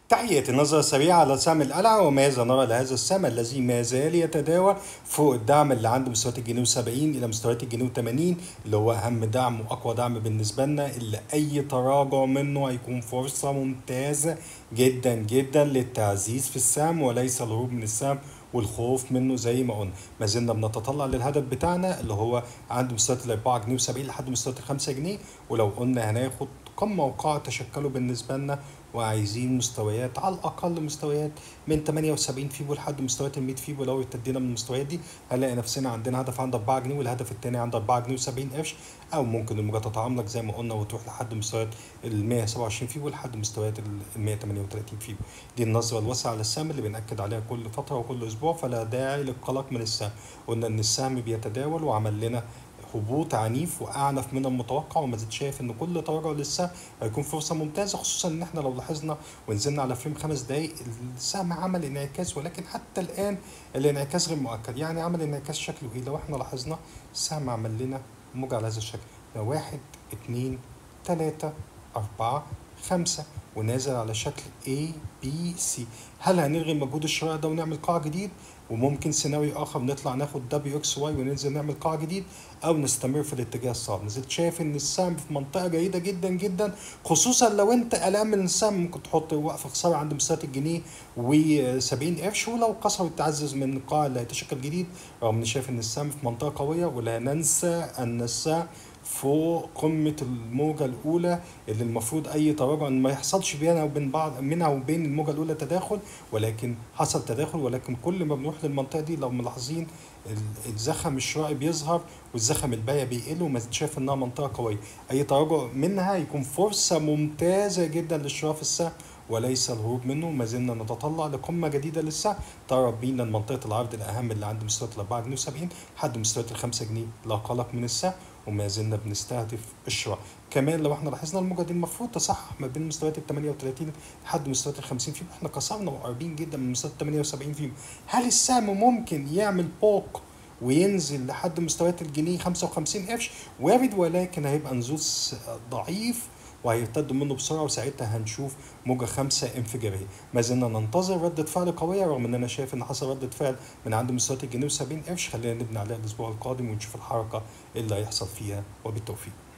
تحياتي نظرة سريعة على سهم القلعة وماذا نرى لهذا السهم الذي ما زال يتداول فوق الدعم اللي عند مستويات الجنيه 70 إلى مستويات الجنيه 80 اللي هو أهم دعم وأقوى دعم بالنسبة لنا اللي أي تراجع منه هيكون فرصة ممتازة جدا جدا للتعزيز في السهم وليس الهروب من السهم والخوف منه زي ما قلنا ما زلنا بنتطلع للهدف بتاعنا اللي هو عند مستويات ال 4 جنيه و70 لحد مستويات ال 5 جنيه ولو قلنا هناخد قمة وقاع تشكلوا بالنسبة لنا وعايزين مستويات على الأقل مستويات من 78 فيبو لحد مستويات ال 100 فيبو لو ابتدينا من المستويات دي هنلاقي نفسنا عندنا هدف عند 4 جنيه والهدف الثاني عند 4 جنيه و70 قرش أو ممكن الموجة تتعاملك زي ما قلنا وتروح لحد مستويات ال 127 فيبو لحد مستويات ال 138 فيبو دي النظرة الواسعة على السهم اللي بنأكد عليها كل فترة وكل أسبوع فلا داعي للقلق من السهم قلنا إن السهم بيتداول وعمل لنا هبوط عنيف واعنف من المتوقع وما زلت شايف ان كل تراجع للسهم هيكون فرصه ممتازه خصوصا ان احنا لو لاحظنا ونزلنا على فريم خمس دقائق السهم عمل انعكاس ولكن حتى الان الانعكاس غير مؤكد يعني عمل انعكاس شكله ايه لو احنا لاحظنا السهم عمل لنا موجة على هذا الشكل واحد اتنين تلاتة أربعة خمسة ونازل على شكل A B C هل هنلغي مجهود الشراء ده ونعمل قاع جديد وممكن سيناريو اخر نطلع ناخد دبليو اكس واي وننزل نعمل قاع جديد او نستمر في الاتجاه الصعب نزلت شايف ان السهم في منطقه جيده جدا جدا خصوصا لو انت قلقان من السهم ممكن تحط وقف خساره عند مستويات الجنيه و70 قرش ولو كسر التعزز من القاع اللي هيتشكل جديد رغم اني شايف ان السهم في منطقه قويه ولا ننسى ان السهم فوق قمة الموجة الأولى اللي المفروض أي تراجع ما يحصلش بينها وبين بعض منها وبين الموجة الأولى تداخل ولكن حصل تداخل ولكن كل ما بنروح للمنطقة دي لو ملاحظين الزخم الشرائي بيظهر والزخم البيع بيقل وما شايف إنها منطقة قوية أي تراجع منها يكون فرصة ممتازة جدا للشراء في السهم وليس الهروب منه ما زلنا نتطلع لقمه جديده للسهم تقرب بينا منطقه العرض الاهم اللي عند مستويات ال 4 جنيه و70 لحد مستويات ال 5 جنيه لا قلق من السهم وما زلنا بنستهدف الشراء كمان لو احنا لاحظنا الموجه دي المفروض تصحح ما بين مستويات ال 38 لحد مستويات ال 50 فيما احنا كسرنا وقريبين جدا من مستويات 78 فيما هل السهم ممكن يعمل بوك وينزل لحد مستويات الجنيه 55 قرش وارد ولكن هيبقى نزول ضعيف وهيرتد منه بسرعه وساعتها هنشوف موجه خمسه انفجاريه ما زلنا ننتظر رده فعل قويه رغم ان انا شايف ان حصل رده فعل من عند مستويات الجنيه و70 قرش خلينا نبني عليها الاسبوع القادم ونشوف الحركه اللي هيحصل فيها وبالتوفيق